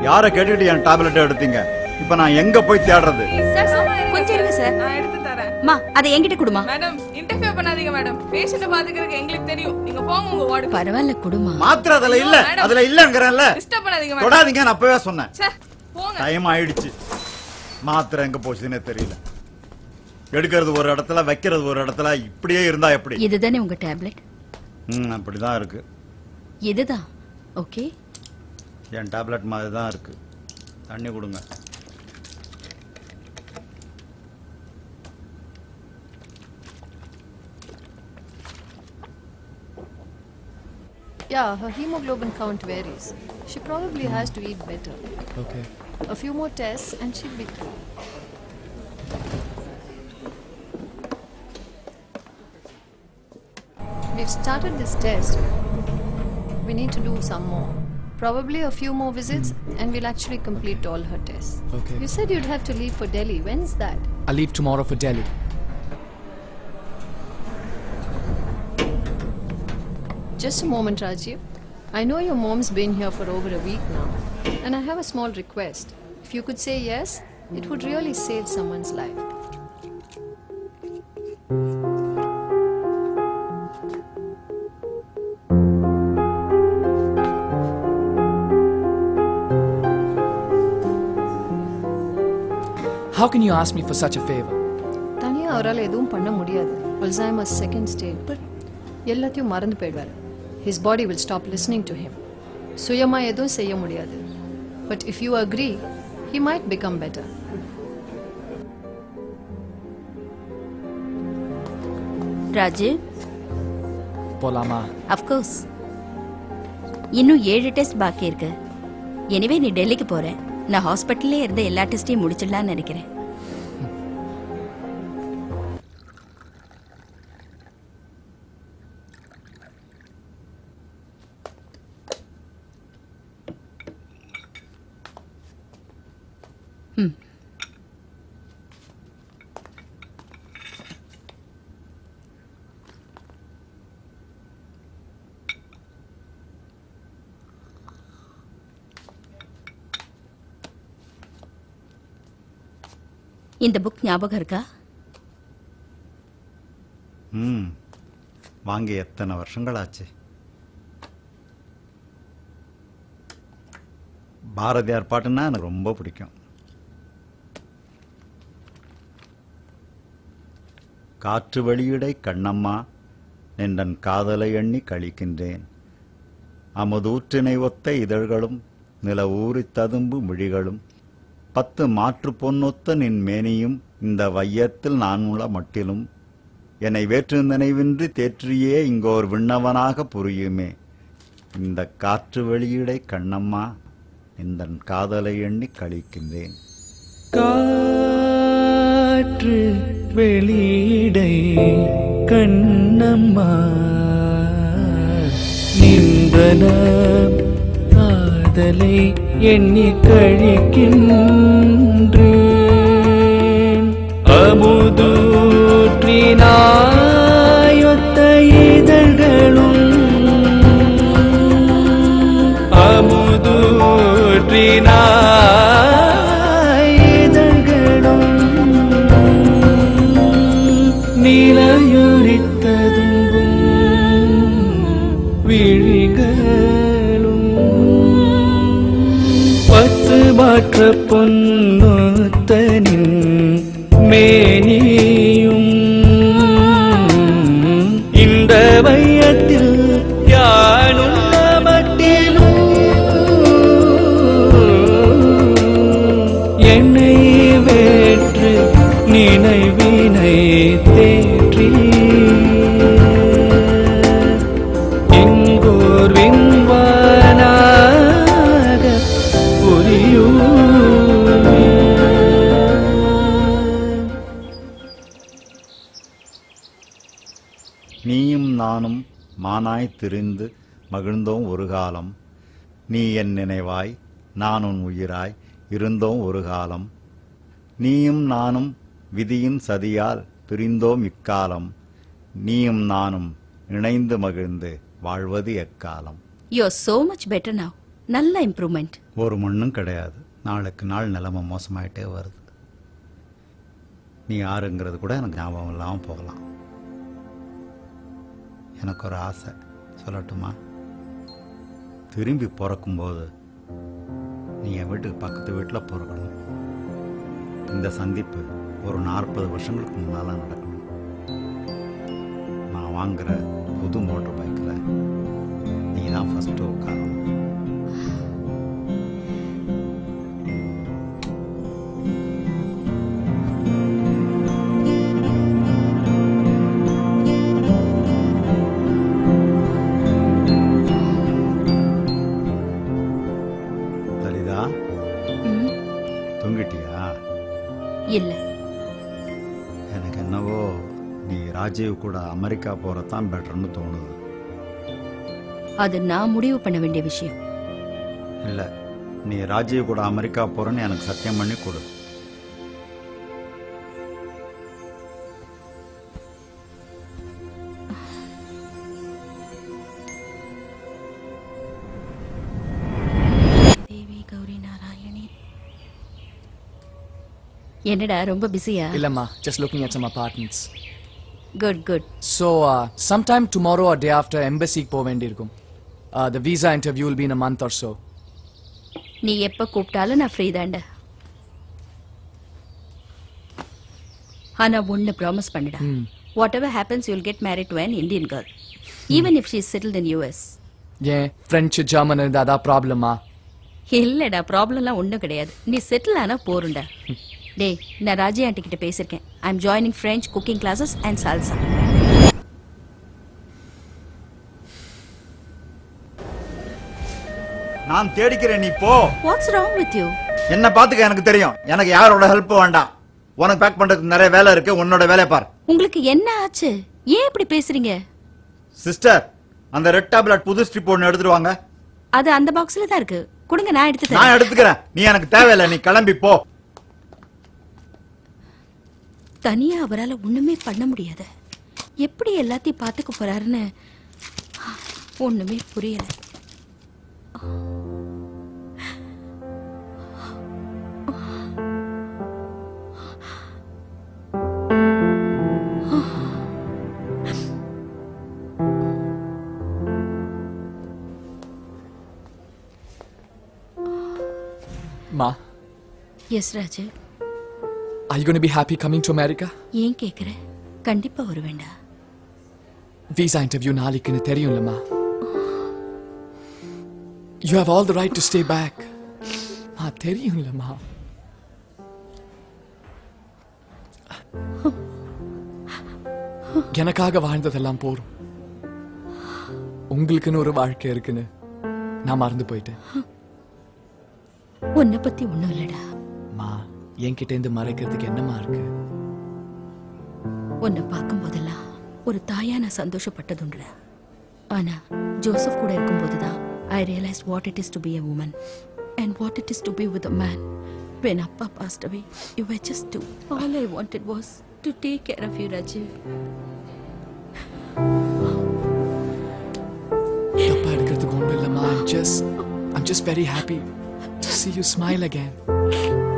யாரை கேட்டுட்டு என் டேப்லெட் எடுத்தீங்க இப்ப நான் எங்க போய் தேடுறது கொஞ்சம் இருங்க சார் நான் எடுத்து தரேன் மா அதை என்கிட்ட கொடுமா மேடம் இன்டர்ஃபியர் பண்ணாதீங்க மேடம் பேஷண்ட பாத்துக்கிறதுக்கு எங்களுக்கு தெரியும் நீங்க போங்க உங்க வார்டுக்கு பரவாயில்ல குடுமா மாத்திரை அதுல இல்ல மேடம். அதுல இல்லங்கறேன்ல டிஸ்டர்ப் பண்ணாதீங்க மேடம் தொடாதீங்க நான் அப்பவே சொன்னேன் ச்சே போங்க டைம் ஆயிடுச்சு மாத்திரை எங்க போச்சுன்னே தெரியல எடுக்கிறது ஒரு இடத்துல வைக்கிறது ஒரு இடத்துல இப்படியே இருந்தா எப்படி இதுதானே உங்க டேப்லெட் ம் அப்படிதான் இருக்கு இதுதான் ஓகே என் டேப்லெட் மாதிரி தான் இருக்கு தண்ணி கொடுங்க Yeah, her hemoglobin count varies. She probably has to eat better. Okay. A few more tests and she'll be through. We've started this test. We need to do some more. Probably a few more visits and we'll actually complete all her tests. Okay. You said you'd have to leave for Delhi. When's that? I leave tomorrow for Delhi. Just a moment, Rajiv. I know your mom's been here for over a week now, and I have a small request. If you could say yes, it would really save someone's life. How can you ask me for such a favor? தனியா அவரால் எதுவும் பண்ண முடியாது Alzheimer's second state but எல்லாத்தையும் மறந்து போயிடுவார் his body will stop listening to him சுயமா எதுவும் செய்ய முடியாது but if you agree he might become better Raju போலாமா அஃப்கோர்ஸ் இன்னும் ஏழு டெஸ்ட் பாக்கி இருக்கு எனிவே நீ டெல்லிக்கு போற நான் ஹாஸ்பிட்டல்லே இருந்த எல்லா டெஸ்டையும் முடிச்சிடலாம்னு நினைக்கிறேன் ம் இந்த புக் ஞாபகம் இருக்கா ம் வாங்கி எத்தனை வருஷங்கள் ஆச்சு பாரதியார் பாட்டுன்னா எனக்கு ரொம்ப பிடிக்கும் காற்று வெளியிடை கண்ணம்மா நின்றன் காதலை எண்ணி கழிக்கின்றேன் அமுதூற்றினை ஒத்த இதழ்களும் நில ஊறித் ததும்பு மொழிகளும் பத்து மாற்று பொன்னொத்த நின் மேனியும் இந்த வையத்தில் நான் உள்ள மட்டிலும் என்னை வேற்று நினைவின்றி தேற்றியே இங்கோர் விண்ணவனாக புரியுமே இந்த காற்று வெளியிடை கண்ணம்மா இந்த காதலை எண்ணி கழிக்கின்றேன் காற்று வெளியிடை கண்ணம்மா நின்றன காதலை எண்ணி கழிக்கின்றேன் அமுதூற்றினாயொத்த இதழ்களும் அமுதூற்றினாயதழ்களும் நிலையுரித்ததுங்கும் விழிகளும் பத்து மாற்ற பொன்னொத்தனின் மேனியும் இந்த வையத்தில் யானுள்ள மட்டிலும் என்னை வேற்று நினைவினை தேற்றி எங்கோர் விண்வானாக புரியூமே நீயும் நானும் மானாய் திரிந்து மகிழ்ந்தோம் ஒரு காலம் நீ என் நினைவாய் நான் உன் உயிராய் இருந்தோம் ஒரு காலம் நீயும் நானும் விதியின் சதியால் பிரிந்தோம் இக்காலம் நீயும் நானும் இணைந்து மகிழ்ந்து வாழ்வது எக்காலம் you are so much better now நல்ல இம்ப்ரூவ்மெண்ட் ஒரு மண்ணும் கிடையாது நாளுக்கு நாள் நிலைமை மோசமாயிட்டே வருது நீ யாருங்கிறது கூட எனக்கு ஞாபகம் இல்லாமல் போகலாம் எனக்கு ஒரு ஆசை சொல்லட்டுமா திரும்பி பிறக்கும்போது நீ என் வீட்டுக்கு பக்கத்து வீட்டில் பிறக்கணும் இந்த சந்திப்பு ஒரு நாற்பது வருஷங்களுக்கு முன்னால் நடக்கணும் நான் வாங்குற புது மோட்டர் பைக்கில் நீ தான் ஃபஸ்ட்டு உட்காரணும் லலிதா ம், தூங்கிட்டியா இல்ல எனக்கு என்னவோ நீ ராஜீவ் கூட அமெரிக்கா போகிறதான் பெட்டர்னு தோணுது அது நான் முடிவு பண்ண வேண்டிய விஷயம் இல்லை நீ ராஜீவ் கூட அமெரிக்கா போகிறேன்னு எனக்கு சத்தியம் பண்ணி கொடு தேவி கௌரி நாராயணி என்னடா ரொம்ப பிஸியா Illamma, just looking at some apartments. Good good So, uh, sometime tomorrow or day after embassy po vendirkum. Uh, the visa interview will be in a month or so. நீ எப்ப கூப்பிட்டாலும் நான் ஃப்ரீ தான்டா ஆனா ஒன்னு ப்ராமிஸ் பண்ணுடா whatever happens you'll get married to an Indian girl even if she settled in US ஏன் French, German இருந்தா அதான் ப்ராப்ளமா இல்லடா ப்ராப்ளம்லாம் ஒன்றும் கிடையாது நீ செட்டில் ஆனா போருண்டா டேய் நான் ராஜி ஆண்டி கிட்ட பேசியிருக்கேன் I am joining French cooking classes and salsa நான் தேடிக்கிறேன் நீ போ வாட்ஸ் ராங் வித் யூ என்ன பாத்துக்க எனக்கு தெரியும் எனக்கு யாரோட ஹெல்ப் வேண்டாம் உனக்கு பேக் பண்றதுக்கு நிறைய வேலை இருக்கு உன்னோட வேலையை பார் உங்களுக்கு என்ன ஆச்சு ஏன் இப்படி பேசுறீங்க சிஸ்டர் அந்த ரெட் டேப்லெட் புது ஸ்ட்ரிப் ஒன்று எடுத்துட்டு வாங்க அது அந்த பாக்ஸ்ல தான் இருக்கு கொடுங்க நான் எடுத்து நான் தரேன் எடுத்துக்கிறேன் நீ எனக்கு தேவையில்லை நீ கிளம்பி போ தனியா அவரால ஒண்ணுமே பண்ண முடியாது எப்படி எல்லாத்தையும் பாத்துக்க போறாருன்னு ஒண்ணுமே புரியல Ma, yes Raju are you going to be happy coming to America? ஏன் கேக்குற கண்டிப்பா வருவேண்டா Visa interview நாளைக்குன்னு தெரியும்லம்மா You have all the right to stay back. மா தெரியும்லம்மா எனக்காக வாழ்ந்ததெல்லாம் போரும் உங்களுக்குன்னு ஒரு வாழ்க்கை இருக்குன்னு நான் மறந்து போயிட்டேன் உன்னை பத்தி ஒண்ணும் இல்லடா மா என்கிட்ட இருந்து மறைக்கிறதுக்கு என்னமா இருக்கு உன்னை பார்க்கும் போதெல்லாம் ஒரு தாயா நான் சந்தோஷப்பட்டதுண்டுடா ஆனா ஜோசப் கூட இருக்கும்போதுதான் I realise what it is to be a woman and what it is to be with a man when அப்பா passed away you were just two all I wanted was to take care of you Rajeev தப்பா எடுக்கிறதுக்கு ஒண்ணும் இல்லம்மா I'm just I'm just very happy to see you smile again